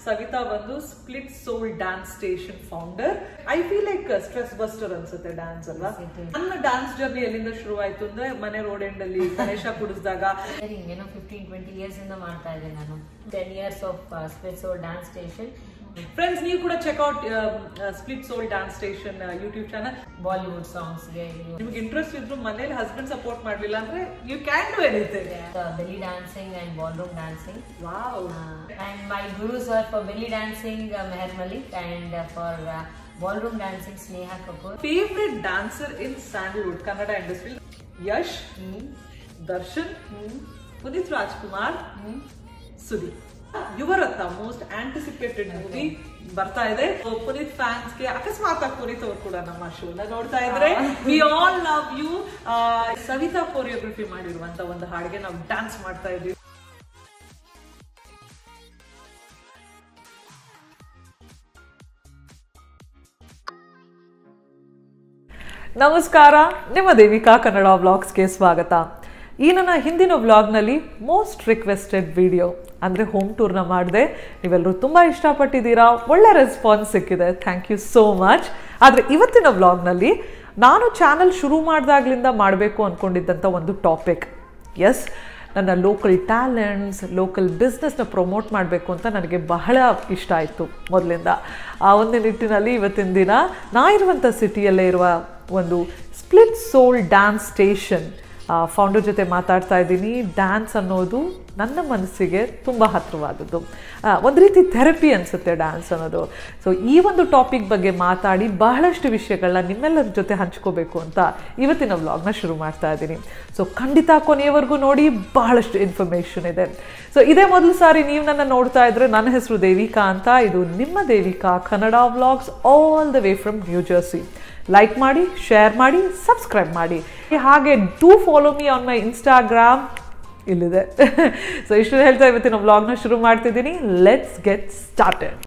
ಸವಿತಾ ಬಂದು split soul dance station founder I feel like stress buster ಅನ್ಸುತ್ತೆ dance ಅಲ್ವಾ ನನ್ನ ಡ್ಯಾನ್ಸ್ ಜರ್ನಿ ಎಲ್ಲಿಂದ ಶುರು ಆಯ್ತು ಅಂದ್ರೆ ಮನೆ ರೋಡ್ ಎಂಡ್ ಅಲ್ಲಿ ಗಣೇಶ ಕುಡಿಸಿದಾಗ ಏನೋ ಫಿಫ್ಟೀನ್ ಟ್ವೆಂಟಿ ಇಯರ್ಸ್ ಇಂದ ಮಾಡ್ತಾ ಇದ್ದೆ ನಾನು ten years of ಸ್ಪೆಟ್ಸ್ dance station friends ನೀವು ಕೂಡ check out split soul dance station YouTube channel Bollywood ಸಾಂಗ್ಸ್ಗೆ ನಿಮ್ಗೆ ಇಂಟ್ರೆಸ್ಟ್ ಇದ್ರು ಮನೇಲಿ ಹಸ್ಬೆಂಡ್ ಸಪೋರ್ಟ್ ಮಾಡ್ಲಿಲ್ಲ ಅಂದ್ರೆ you can do anything belly dancing and ballroom dancing wow and my gurus are for belly dancing uh, Meher Malik and uh, for uh, ballroom dancing Sneha Kapoor. Favourite dancer in Sandalwood Kannada industry Yash Darshan Puneeth Rajkumar Sudeep Yuvarathnaa most anticipated movie ಬರ್ತಾ ಇದೆ So, Puneeth fans ಗೆ ಅಕಸ್ಮಾತ್ ಆಗಿ ಪುನೀತ್ ಅವರು ಕೂಡ ನಮ್ಮ ಶೋನ ನೋಡ್ತಾ ಇದ್ರೆ we all love you Savita choreography ಮಾಡಿರುವಂತ ಒಂದು ಹಾಡಿಗೆ ನಾವು ಡ್ಯಾನ್ಸ್ ಮಾಡ್ತಾ ಇದ್ದೀವಿ ನಮಸ್ಕಾರ ನಿಮ್ಮ ದೇವಿಕಾ ಕನ್ನಡ ವ್ಲಾಗ್ಸ್ಗೆ ಸ್ವಾಗತ ಈ ನನ್ನ ಹಿಂದಿನ ವ್ಲಾಗ್ನಲ್ಲಿ ಮೋಸ್ಟ್ ರಿಕ್ವೆಸ್ಟೆಡ್ ವಿಡಿಯೋ ಅಂದರೆ ಹೋಮ್ ಟೂರ್ನ ಮಾಡಿದೆ ನೀವೆಲ್ಲರೂ ತುಂಬ ಇಷ್ಟಪಟ್ಟಿದ್ದೀರಾ ಒಳ್ಳೆ ರೆಸ್ಪಾನ್ಸ್ ಸಿಕ್ಕಿದೆ ಥ್ಯಾಂಕ್ ಯು ಸೋ ಮಚ್ ಆದರೆ ಇವತ್ತಿನ ವ್ಲಾಗ್ನಲ್ಲಿ ನಾನು ಚಾನಲ್ ಶುರು ಮಾಡಿದಾಗ್ಲಿಂದ ಮಾಡಬೇಕು ಅಂದ್ಕೊಂಡಿದ್ದಂಥ ಒಂದು ಟಾಪಿಕ್ ಎಸ್ ನನ್ನ ಲೋಕಲ್ ಟ್ಯಾಲೆಂಟ್ಸ್ ಲೋಕಲ್ ಬಿಸ್ನೆಸ್ನ ಪ್ರಮೋಟ್ ಮಾಡಬೇಕು ಅಂತ ನನಗೆ ಬಹಳ ಇಷ್ಟ ಆಯಿತು ಮೊದಲಿಂದ ಆ ಒಂದು ನಿಟ್ಟಿನಲ್ಲಿ ಇವತ್ತಿನ ದಿನ ನಾ ಇರುವಂಥ ಸಿಟಿಯಲ್ಲೇ ಇರುವ ಒಂದು split soul dance station founder ಜೊತೆ ಮಾತಾಡ್ತಾ ಇದ್ದೀನಿ ಡ್ಯಾನ್ಸ್ ಅನ್ನೋದು ನನ್ನ ಮನಸ್ಸಿಗೆ ತುಂಬ ಹತ್ತಿರವಾದದ್ದು ಆ, ಒಂದು ರೀತಿ ಥೆರಪಿ ಅನಿಸುತ್ತೆ ಡ್ಯಾನ್ಸ್ ಅನ್ನೋದು ಸೊ ಈ ಒಂದು ಟಾಪಿಕ್ ಬಗ್ಗೆ ಮಾತಾಡಿ ಬಹಳಷ್ಟು ವಿಷಯಗಳನ್ನ ನಿಮ್ಮೆಲ್ಲರ ಜೊತೆ ಹಂಚ್ಕೋಬೇಕು ಅಂತ ಇವತ್ತಿನ ವ್ಲಾಗ್ನ ಶುರು ಮಾಡ್ತಾ ಇದ್ದೀನಿ ಸೊ ಖಂಡಿತ ಕೊನೆಯವರೆಗೂ ನೋಡಿ ಬಹಳಷ್ಟು ಇನ್ಫಾರ್ಮೇಷನ್ ಇದೆ ಸೊ ಇದೇ ಮೊದಲು ಸಾರಿ ನೀವು ನನ್ನ ನೋಡ್ತಾ ಇದ್ರೆ ನನ್ನ ಹೆಸರು ದೇವಿಕಾ ಅಂತ ಇದು ನಿಮ್ಮ Devika Kannada vlogs all the way from New Jersey like ಮಾಡಿ ಶೇರ್ ಮಾಡಿ ಸಬ್ಸ್ಕ್ರೈಬ್ ಮಾಡಿ ಹಾಗೆ do follow me on my Instagram ಇಲ್ಲಿದೆ ಸೊ ಇಷ್ಟು ಹೇಳ್ತಾ ಇವತ್ತಿನ ವ್ಲಾಗ್ನ ಶುರು ಮಾಡ್ತಿದ್ದೀನಿ ಲೆಟ್ಸ್ ಗೆಟ್ ಸ್ಟಾರ್ಟೆಡ್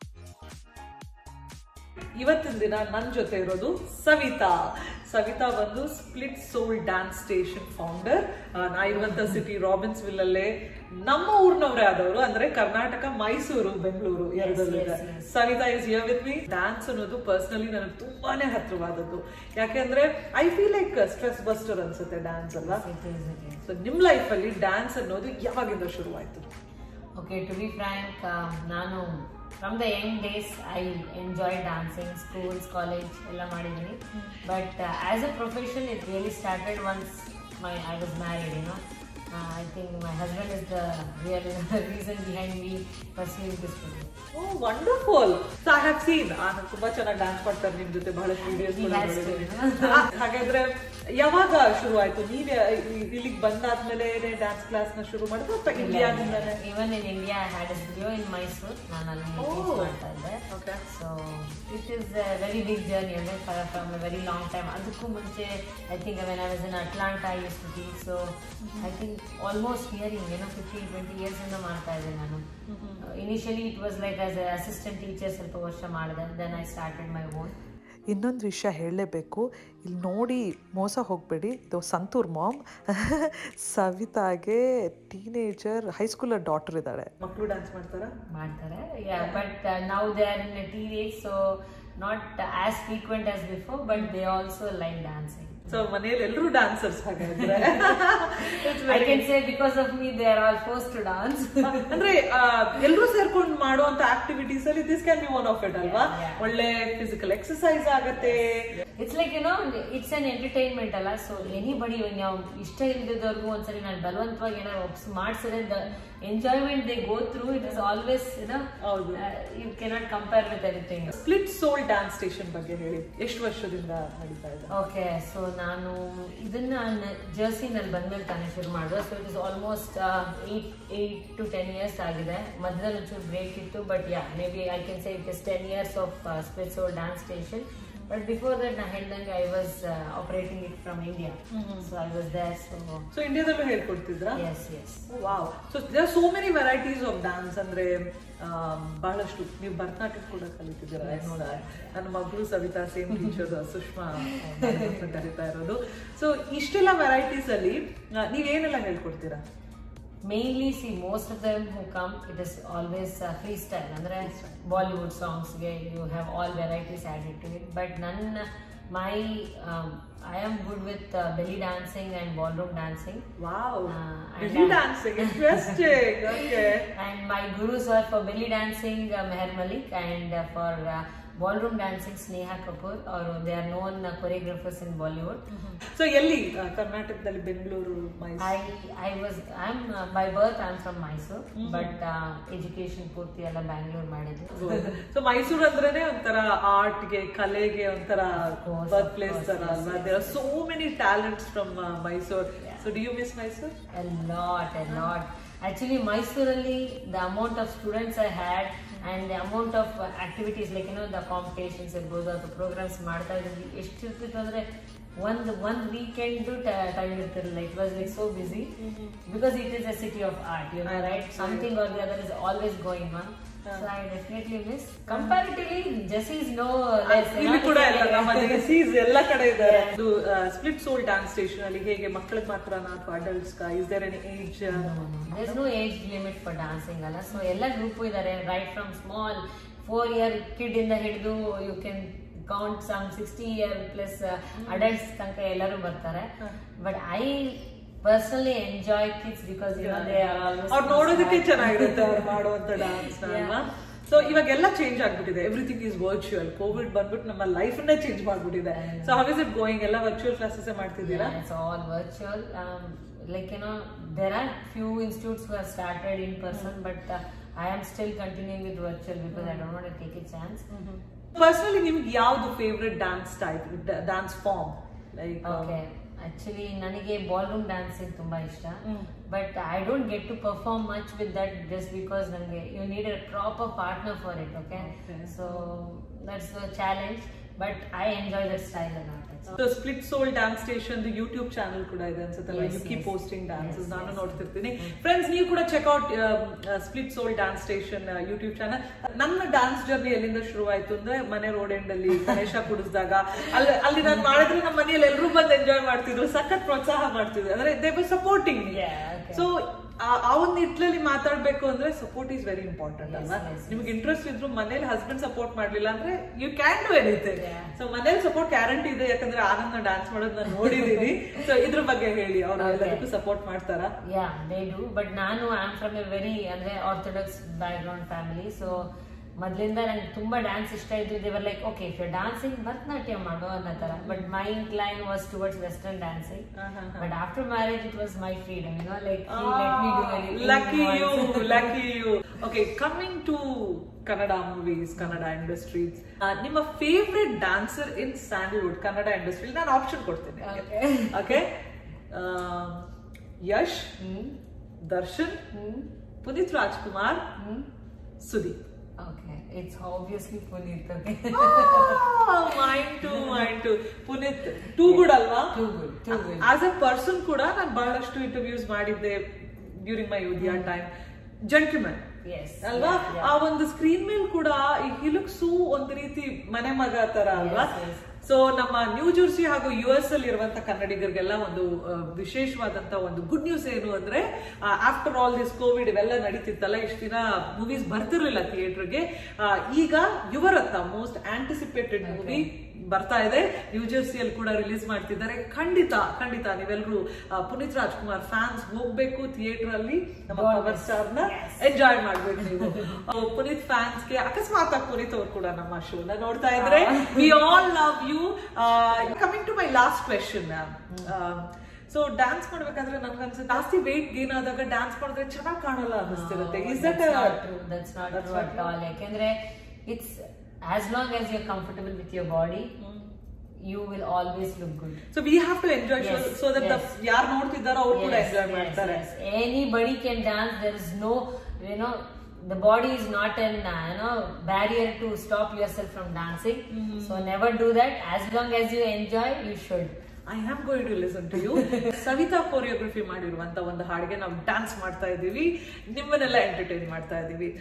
ಇವತ್ತಿನ ದಿನ ನನ್ನ ಜೊತೆ ಇರೋದು ಸವಿತಾ ಸವಿತಾ ಬಂದು split soul dance station founder ನಾ ಇರುವಂತ ಸಿಟಿ ರಾಬಿನ್ಸ್ ವಿಲ್ ಅಲ್ಲೇ ನಮ್ಮ ಊರ್ನವ್ರೇ ಆದವರು ಅಂದ್ರೆ ಕರ್ನಾಟಕ ಮೈಸೂರು ಬೆಂಗಳೂರು ಎರಡಲ್ಲೂ ಇದೆ Savita is here with me dance ಅನ್ನೋದು ಪರ್ಸನಲಿ ನನಗೆ ತುಂಬಾನೇ ಹತ್ರವಾದದ್ದು ಯಾಕೆಂದ್ರೆ I feel like stress buster ಅನ್ಸುತ್ತೆ ಡ್ಯಾನ್ಸ್ ಅಲ್ವಾ ಸೊ ನಿಮ್ ಲೈಫ್ ಅಲ್ಲಿ ಡ್ಯಾನ್ಸ್ ಅನ್ನೋದು ಯಾವಾಗಿಂದ ಶುರುವಾಯ್ತು Okay, to be frank, um, ನಾನು from the young days I enjoy dancing schools college ಎಲ್ಲ ಮಾಡಿದ್ದೀನಿ but as a profession it really started once my I was married you know I think my husband is the real reason behind me pursuing this oh wonderful I have seen ನಾನು ತುಂಬಾ ಚೆನ್ನಾಗಿ dance ಮಾಡ್ತಾರೆ ನಿಮ್ ಜೊತೆ ಬಹಳಷ್ಟು videos He has to. ಹಾಗಾದ್ರೆ ಯಾವಾಗ ಶುರು ಆಯ್ತು ನೀವೇ ಇಲ್ಲಿಗೆ ಬಂದಾದ್ಮೇಲೆ ಡ್ಯಾನ್ಸ್ ಕ್ಲಾಸ್ ನ ಶುರು ಮಾಡಿದ್ರು ಅಥವಾ ಇಂಡಿಯಾದಿಂದಾನೆ even in India had a studio in Mysuru ನಾನು ಅಲ್ಲಿ teach ಮಾಡ್ತಾ ಇದ್ದೆ okay so it is a very big journey ಅಂದರೆ from a very long time ಅದಕ್ಕೂ ಮುಂಚೆ I think when I was in Atlanta used to teach so I think almost hearing ಏನೋ fifteen twenty ಇಯರ್ಸಿಂದ ಮಾಡ್ತಾ ಇದ್ದೆ ನಾನು initially it was like as a assistant teacher ಸ್ವಲ್ಪ ವರ್ಷ ಮಾಡಿದೆ then I started my own ಇನ್ನೊಂದು ವಿಷಯ ಹೇಳಲೇಬೇಕು ಇಲ್ಲಿ ನೋಡಿ ಮೋಸ ಹೋಗಬೇಡಿ ಇದು ಸಂತೂರ್ ಮಾಮ್ ಸವಿತಾಗೆ ಟೀನೇಜರ್ ಹೈಸ್ಕೂಲರ್ ಡಾಟರ್ ಇದ್ದಾಳೆ ಮಕ್ಕಳು ಡ್ಯಾನ್ಸ್ ಮಾಡ್ತಾರಾ ಮಾಡ್ತಾರೆ yeah but now they are in teen age so not as frequent as before but they also like dancing so ಮನೆಯಲ್ಲಿ ಎಲ್ಲರೂ ಡ್ಯಾನ್ಸರ್ಸ್ ಹಾಗಾದ್ರೆ I can say because of me they are all forced to dance. ಅಂದ್ರೆ ಎಲ್ಲರೂ ಸೇರ್ಕೊಂಡು ಮಾಡುವಂತ activities ಅಲ್ಲಿ this can be one of it ಅಲ್ವಾ ಒಳ್ಳೆ ಫಿಸಿಕಲ್ ಎಕ್ಸರ್ಸೈಸ್ ಆಗತ್ತೆ it's like you know it's an entertainment ಅಲ್ಲ ಸೊ ಎನಿಬಡಿ ನಾವು ಇಷ್ಟ ಇಲ್ದಿದ್ದವ್ರಿಗೂ ಒಂದ್ಸರಿ ನಾನು ಬಲವಂತವಾಗಿ ಏನಾದ್ರು ಒಪ್ಸ್ ಮಾಡ್ಸಿದ್ರೆ the enjoyment they go through it is always you know ಹೌದು you cannot compare with anything split soul dance station ಬಗ್ಗೆ ಹೇಳಿ ಎಷ್ಟು ವರ್ಷದಿಂದ ನಡೀತಾ ಇದೆ ಓಕೆ ಸೊ ನಾನು ಇದನ್ನ ಜರ್ಸಿನಲ್ಲಿ ಬಂದ್ಮೇಲೆ ತಾನೇ ಶುರು ಮಾಡಿದೆ so it is almost eight eight to ten years ಆಗಿದೆ ಮಧ್ಯದಲ್ಲಿ ಒಂಚೂರು ಬ್ರೇಕ್ ಇತ್ತು but yeah maybe I can say it is ten years of ಸ್ಪೆಟ್ಸ್ dance station but before that ನಾ ಹೇಳ್ದಂಗೆ I was operating it from India so I was there so so ಇಂಡಿಯಾದಲ್ಲೂ ಹೇಳ್ಕೊಡ್ತಿದ್ರಾ yes yes wow so there so many varieties of dance ಅಂದ್ರೆ um, ಬಹಳಷ್ಟು ನೀವು ಭರತನಾಟ್ಯ ಕೂಡ ಕಲಿತಿದ್ದೀರಾ ನೋಡ ನನ್ನ ಮಗಳು ಸವಿತಾ ಸೇಮ್ ಟೀಚರ್ ಸುಷ್ಮಾ ನನ್ನ ಹತ್ರ ಕಲಿತಾ ಇರೋದು ಸೊ ಇಷ್ಟೆಲ್ಲ ವೆರೈಟೀಸ್ ಅಲ್ಲಿ ಆ, ನೀವೇನೆಲ್ಲ ಹೇಳ್ಕೊಡ್ತೀರಾ mainly see most of them who come it is always freestyle ಅಂದ್ರೆ ಬಾಲಿವುಡ್ ಸಾಂಗ್ಸ್ಗೆ you have all varieties added to it but ನನ್ನ my I am good with belly dancing and ballroom dancing wow Ah, belly and- dancing interesting okay And my gurus are for belly dancing, uh, Meher Malik, and uh, for uh, ballroom dancing, Sneha Kapoor, or they are known uh, choreographers in Bollywood. So ಎಲ್ಲಿ ಆ, ಕರ್ನಾಟಕದಲ್ಲಿ Bengaluru Mysuru I I was I'm uh, by birth I'm from Mysore, but uh, education ಪೂರ್ತಿ ಎಲ್ಲ ಬ್ಯಾಂಗ್ಳೂರ್ ಮಾಡಿದ್ದು so Mysuru ಅಂದ್ರೇನೆ ಒಂಥರ ಆರ್ಟ್ಗೆ ಕಲೆಗೆ ಒಂಥರ course, birth of place course, ತರ yes, ಅಲ್ವಾ there are so many talents from Mysore so do you miss Mysore a lot, a lot. Actually, Mysurali, the amount of students I had and the amount of uh, activities like you know the competitions ಇರ್ಬೋದು ಅಥವಾ programmes ಮಾಡ್ತಾ ಇದ್ವಿ ಎಷ್ಟಿರ್ತಿತ್ತು ಅಂದ್ರೆ ಒಂದು ಒಂದ್ weekend time ಇರ್ತಿರಲಿಲ್ಲ it was like so busy because it is a city of art you know right something or the other is always going on so I definitely miss comparatively just is no less ಇಲ್ಲಿ ಕೂಡ ಎಲ್ಲ ನಮ್ಮ seize ಎಲ್ಲ ಕಡೆ ಇದ್ದಾರೆ ಅದು split soul dance station ಅಲ್ಲಿ ಹೇಗೆ ಮಕ್ಕಳಿಗೆ ಮಾತ್ರ ಅಥವಾ adults is there any age there's no age limit for dancing ಅಲ್ಲ ಸೊ ಎಲ್ಲ ಗ್ರೂಪ್ ಇದ್ದಾರೆ right from small four year kid ಇಂದ ಹಿಡಿದು you can count some sixty year plus adults ತನಕ ಎಲ್ಲರೂ ಬರ್ತಾರೆ but I personally enjoy kids because you know they are ಅವ್ರು ನೋಡೋದಕ್ಕೆ ಚೆನ್ನಾಗಿರುತ್ತೆ ಅವ್ರು ಮಾಡುವಂತ ಡಾನ್ಸ್ ಅಲ್ವಾ ಸೊ ಇವಾಗೆಲ್ಲ ಚೇಂಜ್ ಆಗ್ಬಿಟ್ಟಿದೆ ಎವ್ರಿಥಿಂಗ್ ಇಸ್ ವರ್ಚುವಲ್ ಕೋವಿಡ್ ಬಂದ್ಬಿಟ್ಟು ನಮ್ಮ ಲೈಫ್ ಅನ್ನೇ ಚೇಂಜ್ ಮಾಡ್ಬಿಟ್ಟಿದೆ so how is it going ಎಲ್ಲ ವರ್ಚುವಲ್ ಕ್ಲಾಸಸ್ ಮಾಡ್ತಿದ್ದೀರಾ Yeah, it's all virtual. Um, like you know, there are few institutes who have started in person, but uh, I am still continuing with virtual because I don't want to take a chance. Personally ನಿಮ್ಗೆ ಯಾವ್ದು favourite dance type dance form like okay actually ನನಗೆ ballroom dancing ತುಂಬಾ ಇಷ್ಟ but I don't get to perform much with that just because ನನಗೆ you need a proper partner for it okay Okay. So that's the challenge but I enjoy that style a lot split soul dance station YouTube channel ಕೂಡ ಇದೆ ಅನ್ಸುತ್ತಲ್ಲ Yes, you keep yes. Posting dances Yes, ನಾನು yes. ನೋಡ್ತಿರ್ತೀನಿ friends ನೀವು ಕೂಡ check out split soul dance station YouTube channel ನನ್ನ dance journey ಎಲ್ಲಿಂದ ಶುರುವಾಯ್ತು ಅಂದ್ರೆ ಮನೆ ರೋಡ್ ಎಂಡ್ ಅಲ್ಲಿ ಗಣೇಶ ಕುಡಿಸಿದಾಗ ಅಲ್ಲಿ ಅಲ್ಲಿ ನಾನು ಮಾಡಿದ್ರೆ ನಮ್ಮ ಮನೆಯಲ್ಲಿ ಎಲ್ಲರೂ ಬಂದು ಎಂಜಾಯ್ ಮಾಡ್ತಿದ್ರು ಸಖತ್ ಪ್ರೋತ್ಸಾಹ ಮಾಡ್ತಿದ್ರು ಅಂದ್ರೆ they by supporting Yeah, okay. So ಆ ಒಂದು ನಿಟ್ಲಲ್ಲಿ ಮಾತಾಡ್ಬೇಕು ಅಂದ್ರೆ support is very important Yes, ಅಲ್ವಾ yes, ನಿಮ್ಗೆ ಇಂಟ್ರೆಸ್ಟ್ ಇದ್ರು ಮನೇಲಿ ಹಸ್ಬೆಂಡ್ ಸಪೋರ್ಟ್ ಮಾಡ್ಲಿಲ್ಲ ಅಂದ್ರೆ you can do anything Yeah. So ಮನೇಲಿ ಸಪೋರ್ಟ್ ಗ್ಯಾರಂಟಿ ಇದೆ ಯಾಕಂದ್ರೆ ಆನಂದ್ ಡ್ಯಾನ್ಸ್ ಮಾಡೋದು ನಾನು ನೋಡಿದೀನಿ ಸೊ ಇದ್ರ ಬಗ್ಗೆ ಹೇಳಿ ಅವ್ರು Okay. ಎಲ್ಲದಕ್ಕೂ ಸಪೋರ್ಟ್ ಮಾಡ್ತಾರಾ ಯಾ ದೇ ಡು ಬಟ್ ನಾನು I am from a very ಅಂದ್ರೆ orthodox background family so ಮೊದ್ಲಿಂದ ನಂಗೆ ತುಂಬಾ ಡ್ಯಾನ್ಸ್ ಇಷ್ಟ ಇದ್ದು they were like okay if you dancing Bharatanatyam ಮಾಡೋ ಅನ್ನೋ ತರ but my incline was towards western dancing but after marriage it was my freedom you know like let me do lucky you lucky you okay coming to Kannada movies Kannada industries ನಿಮ್ಮ favourite dancer in Sandalwood Kannada industry ನಾನು option ಕೊಡ್ತೀನಿ Okay. Okay Yash hmm Darshan hmm Puneeth Rajkumar hmm Sudeep okay it's obviously Puneeth okay mind to mind to Puneeth too good ಅಲ್ವಾ too good too good as a person ಕೂಡ ನಾನು ಬಹಳಷ್ಟು interviews ಮಾಡಿದ್ದೆ during my ಉದ್ಯಾ time gentleman yes ಅಲ್ವಾ ಆ ಒಂದು ಸ್ಕ್ರೀನ್ ಮೇಲ್ ಕೂಡ ಈ ಹಿಲುಕ್ಸು ಒಂದು ರೀತಿ ಮನೆ ಮಗ ತರ ಅಲ್ವಾ Yes, yes. ಸೊ ನಮ್ಮ ನ್ಯೂ ಜೆರ್ಸಿ ಹಾಗೂ ಯು ಎಸ್ ಅಲ್ಲಿ ಇರುವಂತ ಕನ್ನಡಿಗರಿಗೆಲ್ಲ ಒಂದು ಆ, ವಿಶೇಷವಾದಂತ ಒಂದು ಗುಡ್ ನ್ಯೂಸ್ ಏನು ಅಂದ್ರೆ ಆಫ್ಟರ್ ಆಲ್ ದಿಸ್ ಕೋವಿಡ್ ಇವೆಲ್ಲ ನಡೀತಿತ್ತಲ್ಲ ಇಷ್ಟು ದಿನ ಮೂವೀಸ್ ಬರ್ತಿರ್ಲಿಲ್ಲ ಥಿಯೇಟರ್ಗೆ ಈಗ ಯುವರತ್ನ ಮೋಸ್ಟ್ ಆಂಟಿಸಿಪೇಟೆಡ್ ಮೂವಿ ಬರ್ತಾ ಇದೆ ನ್ಯೂ ಜೆರ್ಸಿಯಲ್ಲಿ ಕೂಡ ರಿಲೀಸ್ ಮಾಡ್ತಿದ್ದಾರೆ ಖಂಡಿತ ಖಂಡಿತ ನೀವೆಲ್ಲರೂ ಪುನೀತ್ ರಾಜ್ಕುಮಾರ್ ಫ್ಯಾನ್ಸ್ ಹೋಗ್ಬೇಕು ಥಿಯೇಟರ್ ಅಲ್ಲಿ ನಮ್ಮ ಪವರ್ ಸ್ಟಾರ್ ನ ಎಂಜಾಯ್ ಮಾಡ್ಬೇಕು ನೀವು ಆ, ಪುನೀತ್ ಫ್ಯಾನ್ಸ್ ಗೆ ಅಕಸ್ಮಾತ್ ಆಗಿ ಪುನೀತ್ ಅವ್ರು ಕೂಡ ನಮ್ಮ ಶೋನ ನೋಡ್ತಾ ಇದ್ರೆ we all love you coming to my last question so dance ಮಾಡ್ಬೇಕಾದ್ರೆ ನನ್ಗನ್ಸುತ್ತೆ ಜಾಸ್ತಿ ವೇಟ್ ಗೇನ್ ಆದಾಗ ಡ್ಯಾನ್ಸ್ ಮಾಡಿದ್ರೆ ಚೆನ್ನಾಗಿ ಕಾಣಲ್ಲ ಅನ್ನಿಸ್ತಿರುತ್ತೆ is that true. That's not true at all. ಯಾಕೆಂದ್ರೆ it's as long as you're comfortable with your body, you will always look good. So we have to enjoy Yes, so that yes. ಯಾರು ನೋಡ್ತಿದ್ದಾರೋ ಅವ್ರು ಕೂಡ Yes, enjoy yes, ಮಾಡ್ತಾರೆ yes. Anybody can dance. There is no, you know, the body is not an uh, you know barrier to stop yourself from dancing. So never do that. As long as you enjoy, you should. I am going to listen to you Savita choreography ಮಾಡಿರುವಂತ ಒಂದು ಹಾಡಿಗೆ ನಾವು dance ಮಾಡ್ತಾ ಇದ್ದೀವಿ ನಿಮ್ಮನ್ನೆಲ್ಲ entertain ಮಾಡ್ತಾ ಇದ್ದೀವಿ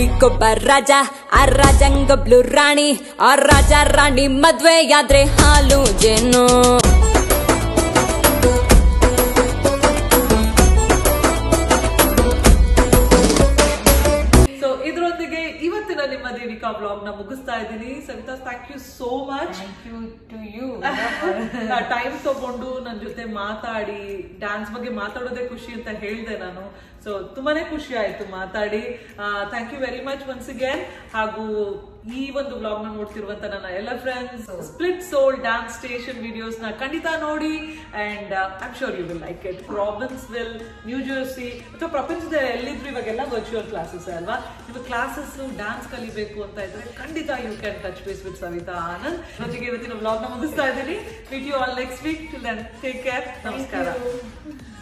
ಊರಿಗೊಬ್ಬ ರಾಜ ಆ ರಾಜಂಗೊಬ್ಳು ರಾಣಿ ಆ ರಾಜ ರಾಣಿ ಮದ್ವೆಯಾದ್ರೆ ಹಾಲು ಜೇನು ಸೊ ಇದರೊಂದಿಗೆ ಇವತ್ತಿನ ನಿಮ್ಮ ದೇವಿಕಾ ಬ್ಲಾಗ್ ನ ಮುಗಿಸ್ತಾ ಇದ್ದೀನಿ Savita thank you so much thank you to you time ತಗೊಂಡು ನನ್ನ ಜೊತೆ ಮಾತಾಡಿ ಡ್ಯಾನ್ಸ್ ಬಗ್ಗೆ ಮಾತಾಡೋದೇ ಖುಷಿ ಅಂತ ಹೇಳಿದೆ ನಾನು ಸೊ ತುಂಬಾನೇ ಖುಷಿ ಆಯ್ತು ಮಾತಾಡಿ thank you very much once again ಹಾಗೂ ಈ ಒಂದು ಬ್ಲಾಗ್ ನ ನೋಡ್ತಿರುವಂತ ನನ್ನ ಎಲ್ಲ friends split soul dance station videos ನ ಖಂಡಿತ ನೋಡಿ and I'm sure you will like it Robbinsville New Jersey ಅಥವಾ ಪ್ರಪಂಚದ ಎಲ್ಲಿದ್ರು ಇವಾಗೆಲ್ಲ ವರ್ಚುವಲ್ ಕ್ಲಾಸಸ್ ಅಲ್ವಾ ನೀವು ಕ್ಲಾಸಸ್ ಡ್ಯಾನ್ಸ್ ಕಲಿಬೇಕು ಅಂತ ಇದ್ರೆ ಖಂಡಿತ you can touch base with Savita Anand ಜೊತೆಗೆ ಇವತ್ತಿನ ಬ್ಲಾಗ್ ನ ಮುಗಿಸ್ತಾ ಇದ್ದೀನಿ with you all next week till then take care ನಮಸ್ಕಾರ